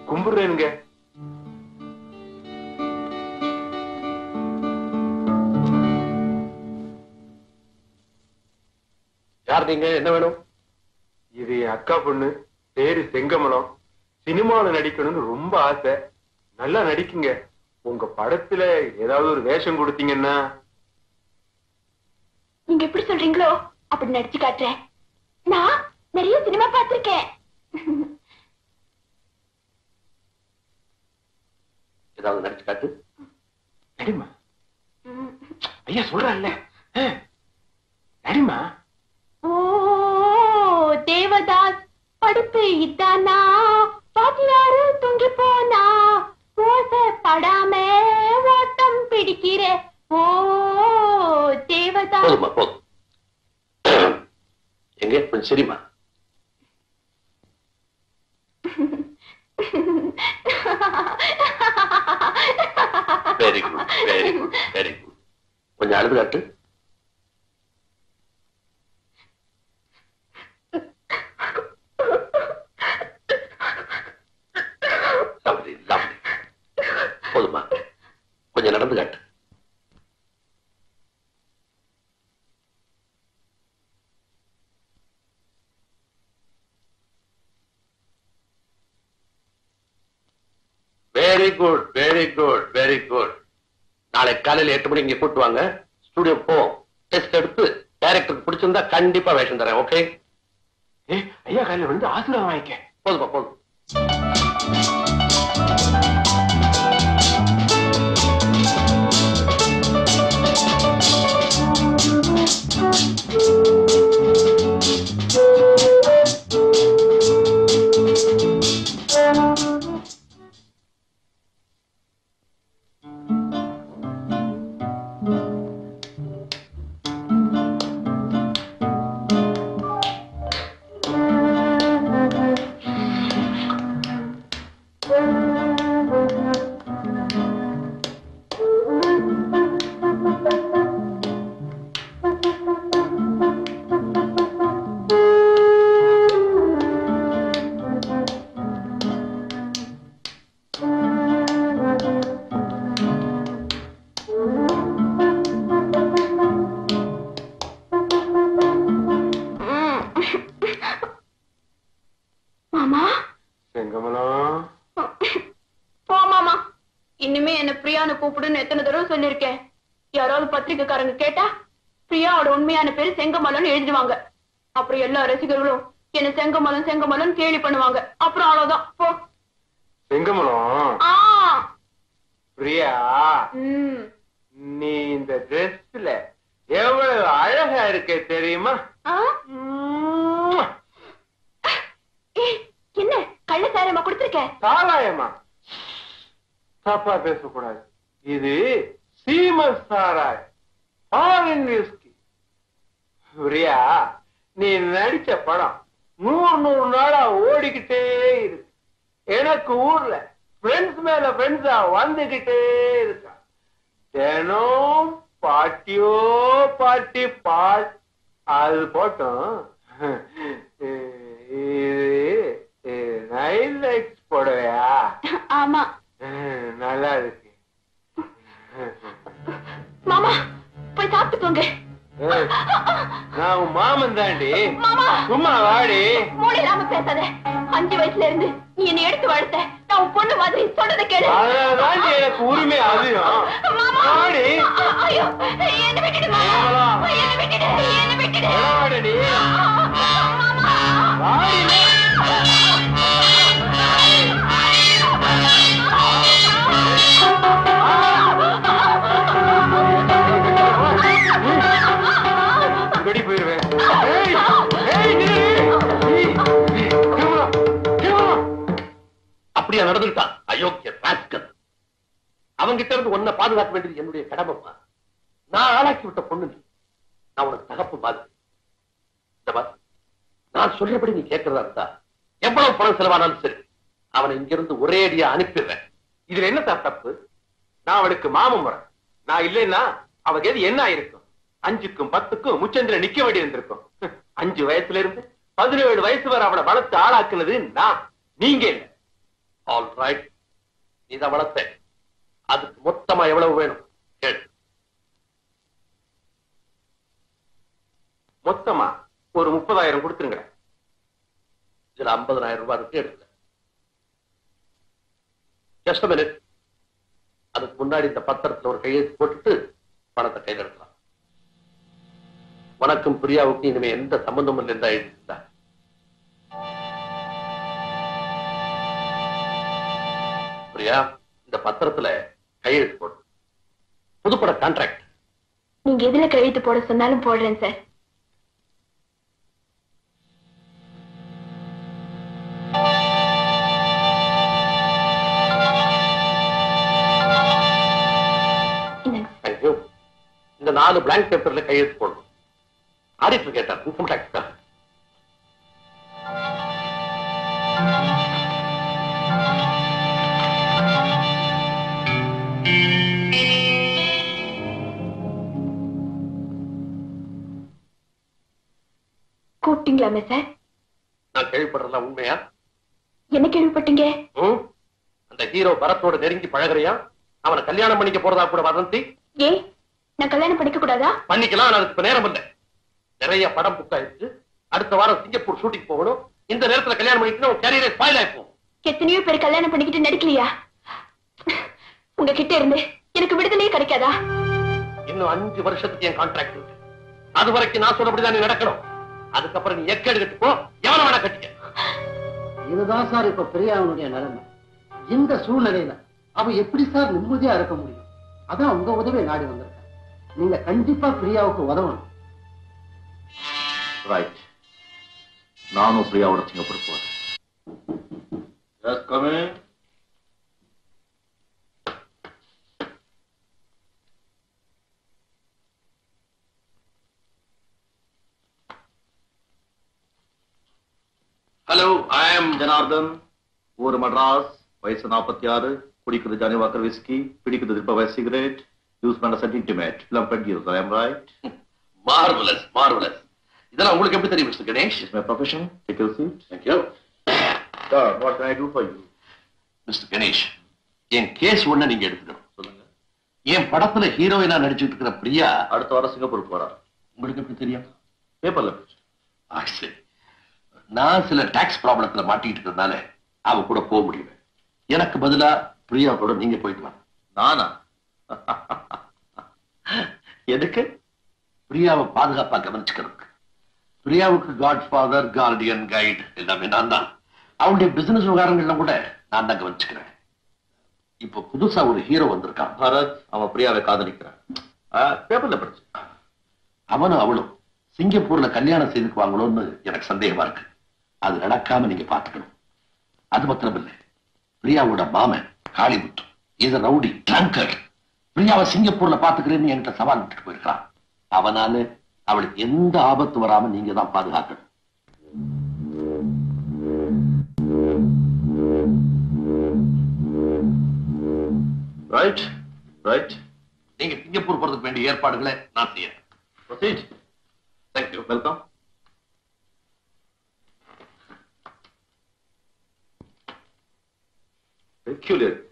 கும்பிடுறேனுங்க யார் நீங்க என்ன வேணும் இது என் அக்கா பொண்ணு பேரு செங்கமலம் சினிமாவில் நடிக்கணும்னு ரொம்ப ஆசை நல்லா நடிக்குங்க உங்க படத்துல ஏதாவது ஒரு வேஷம் கொடுத்தீங்கன்னா நீங்க எப்படி சொல்றீங்களோ அப்படி நடிச்சு காட்டுறேன் நான் நிறைய சினிமா பார்த்திருக்கேன் ஏதாவது நடிச்சு காட்டு நடிமா ஐயா சொல்றல்ல நடிமா ஓ தேவதாஸ் படுத்து இதானா பாட்டியாரு தூங்கி போனா ஓசை படாம ஓட்டம் பிடிக்கிற ஓ தேவதாஸ் போதுமா போதும் எங்க கொஞ்சம் சரிம்மா very good very good very good கொஞ்சம் அழுது காட்டு lovely, lovely. போதுமா கொஞ்சம் நடந்து காட்டு very good very good very good நாளை காலையில எட்டு மணிக்கு இங்க கூட்டு வாங்க ஸ்டுடியோ போ டெஸ்ட் எடுத்து டைரக்டருக்கு பிடிச்சிருந்தா கண்டிப்பா வேஷம் தரேன் ஓகே ஏய் ஐயா காலையில வந்து ஆசீர்வாதம் வாங்கிக்க போதுமா போதும் மாமா செங்கமலம் போ மாமா இனிமே என்ன பிரியான்னு கூப்பிடுன்னு எத்தனை தடவை சொல்லிருக்கேன் யாராவது பத்திரிக்கைக்காரங்க கேட்டா பிரியாவோட உண்மையான பேரு செங்கமலம்னு எழுதுவாங்க அப்புறம் எல்லா ரசிகர்களும் என்ன செங்கமலம் செங்கமலம் கேலி பண்ணுவாங்க அப்புறம் அவ்வளவுதான் போ செங்கமலம் ஆ பிரியா ம் நீ இந்த ட்ரெஸ்ல எவ்வளவு அழகா இருக்க தெரியுமா ஆ? ஏய், என்ன கள்ள சாரமா கொடுத்திருக்க சாராயமா தப்பா பேசக்கூடாது இது சீம சாராய் ஃபாரின் விஸ்கி பிரியா நீ நடிச்ச படம் நூறு நூறு நாளா ஓடிக்கிட்டே இருக்கு எனக்கு ஊர்ல ஃப்ரெண்ட்ஸ் மேல ஃப்ரெண்ட்ஸா வந்துகிட்டே இருக்கா தினம் பாட்டியோ பாட்டி பாட் அது போட்டோம் இது நைல் லைட்ஸ் போடவையா ஆமா நல்லா இருக்கு மாமா போய் சாப்பிட்டுக்கோங்க ஏய், நான் உன் மாமன் தாண்டி மாமா சும்மா வாடி மூளை இல்லாம பேசாத அஞ்சு வயசுல இருந்து நீ என்னை எடுத்து வளர்த்த நான் உன் பொண்ணு மாதிரி சொல்றத கேளு அதனால தாண்டி எனக்கு உரிமை அதிகம் மாமா வாடி அ- ஐயோ என்ன விட்டுடு மாமா ஏவலாம். என்ன விட்டுடு என்ன விட்டுடு வாடி மாமா வாடி வெடி போயிருவேன் ஏய், ஏய், நில்லு. ஏய், ஏய், கேமரா, கேமரா. அப்படியா நடந்துட்டான் அயோக்கிய ராஸ்கல் அவங்கிட்ட இருந்து உன்னை பாதுகாக்க வேண்டியது என்னுடைய கடமைப்பா நான் ஆளாக்கி விட்ட பொண்ணு நீ நான் உனக்கு தகப்பு மாதிரி இந்த பாரு, நான் சொல்றபடி நீ கேட்கறதா இருந்தா எவ்வளவு பணம் செலவானாலும் சரி அவனை இங்கிருந்து ஒரே அடியா அனுப்பிடுறேன் இதுல என்ன சார் தப்பு நான் அவளுக்கு மாமன் முறை நான் இல்லைன்னா அவளுக்கு எது என்ன ஆயிருக்கும் அஞ்சுக்கும் பத்துக்கும் முச்சந்திர நிக்க வேண்டி இருந்திருக்கும் அஞ்சு வயசுல இருந்து பதினேழு வயசு வரை அவளை வளர்த்து ஆளாக்குனது நான் நீங்க இல்ல ஆல் ரைட் நீ தான் வளர்த்த அதுக்கு மொத்தமா எவ்வளவு வேணும் கேள் மொத்தமா ஒரு முப்பதாயிரம் கொடுத்துருங்க இதுல ஐம்பதனாயிரம் ரூபாய் இருக்கு எடுக்கல ஜஸ்ட் மினிட் அதுக்கு முன்னாடி இந்த பத்திரத்துல ஒரு கையெழுத்து போட்டுட்டு பணத்தை கையில் எடுக்கலாம் வணக்கம் பிரியாவுக்கு இனிமே எந்த சம்பந்தமும் இல்லை இருந்தா எழுதியிருந்தா பிரியா இந்த பத்திரத்துல கையெழுத்து போடு புதுப்பட கான்ட்ராக்ட் நீங்க எதுல கையெழுத்து போட சொன்னாலும் போடுறேன் சார் இந்தாங்க. தேங்க்யூ இந்த நாலு பிளாங்க் பேப்பர்ல கையெழுத்து போடணும் ஆடிட்டர் கேட்டார் இன்கம் டாக்ஸ் கூப்பிட்டீங்களாமே சார் நான் கேள்விப்படுறதெல்லாம் உண்மையா என்ன கேள்விப்பட்டீங்க ம்? அந்த ஹீரோ பரத்தோட நெருங்கி பழகுறியா அவனை கல்யாணம் பண்ணிக்க போறதா கூட வதந்தி ஏ நான் கல்யாணம் பண்ணிக்க கூடாதா பண்ணிக்கலாம் ஆனா அதுக்கு இப்ப நேரம் இல்லை நிறைய படம் புக் ஆயிடுச்சு அடுத்த வாரம் சிங்கப்பூர் ஷூட்டிங் போகணும் இந்த நேரத்துல கல்யாணம் பண்ணிட்டு உன் கேரியரே ஸ்பாயில் ஆயிப்போம் எத்தனையோ பேர் கல்யாணம் பண்ணிக்கிட்டு நடிக்கலையா உங்ககிட்ட இருந்து எனக்கு விடுதலையே கிடைக்காதா இன்னும் அஞ்சு வருஷத்துக்கு என் கான்ட்ராக்ட் இருக்கு அது வரைக்கும் நான் சொன்னபடிதான் நீ நடக்கணும் அதுக்கப்புறம் நீ எக்கேடு கட்டுப்போ எவன வேணா கட்டிக்க இதுதான் சார் இப்ப பிரியாவுடைய நிலைமை இந்த சூழ்நிலையில அவ எப்படி சார் நிம்மதியா இருக்க முடியும் அதான் உங்க உதவியை நாடி வந்திருக்கேன் நீங்க கண்டிப்பா பிரியாவுக்கு உதவணும் ரைட் நானும் பிரியாவோட சிங்கப்பூர் போறேன் Yes, come in. Hello I am Janardhan ஊர் மட்ராஸ் வயசு நாற்பத்தி ஆறு குடிக்கிறது ஜானி வாக்கர் விஸ்கி பிடிக்கிறது திருப்ப சிகரெட் யூஸ் பண்ண set intimate film bet use I am right marvellous marvellous இதெல்லாம் உங்களுக்கு எப்படி தெரியும் Mister Ganesh is my profession take your seat thank you sir what can I do for you Mister Ganesh என் case ஒண்ணு நீங்க எடுத்துக்கணும் சொல்லுங்க என் படத்துல ஹீரோயினா நடிச்சிட்டு இருக்கிற பிரியா அடுத்த வாரம் சிங்கப்பூர் போறா உங்களுக்கு எப்படி தெரியும் பேப்பர்ல ஆ, சரி நான் சில டாக்ஸ் ப்ராப்ளத்துல மாட்டிட்டு இருக்கிறதுனால அவ கூட போக முடியல எனக்கு பதிலா பிரியா கூட நீங்க போயிட்டு வாங்க நானா எதுக்கு பிரியாவை பாதுகாப்பா கவனிச்சுக்கிறதுக்கு பிரியாவுக்கு காட் ஃபாதர் கார்டியன் கைடு எல்லாமே நான் தான் அவனுடைய பிசினஸ் விவகாரங்கள்ல கூட நான் தான் கவனிச்சுக்கிறேன் இப்போ புதுசா ஒரு ஹீரோ வந்திருக்கான் பரத் அவன் பிரியாவை காதலிக்கிறான் பேப்பர்ல படிச்சு அவனும் அவளும் சிங்கப்பூர்ல கல்யாணம் செய்துக்குவாங்களோன்னு எனக்கு சந்தேகமா இருக்கு அது நடக்காம நீங்க பாத்துக்கணும் அது மாத்திரம் இல்லை பிரியாவோட மாமன் காளிமுத்து இது ரவுடி ட்ரங்கர் பிரியாவை சிங்கப்பூர்ல பாத்துக்கிறேன்னு என்கிட்ட சவால் விட்டுட்டு போயிருக்கான் அவனால அவளுக்கு எந்த ஆபத்து வராம நீங்க தான் பாதுகாக்கணும் ரைட் ரைட் நீங்க சிங்கப்பூர் போறதுக்கு வேண்டிய ஏற்பாடுகளை நான் செய்யறேன் ப்ரொசீட் தேங்க்யூ வெல்கம் peculiar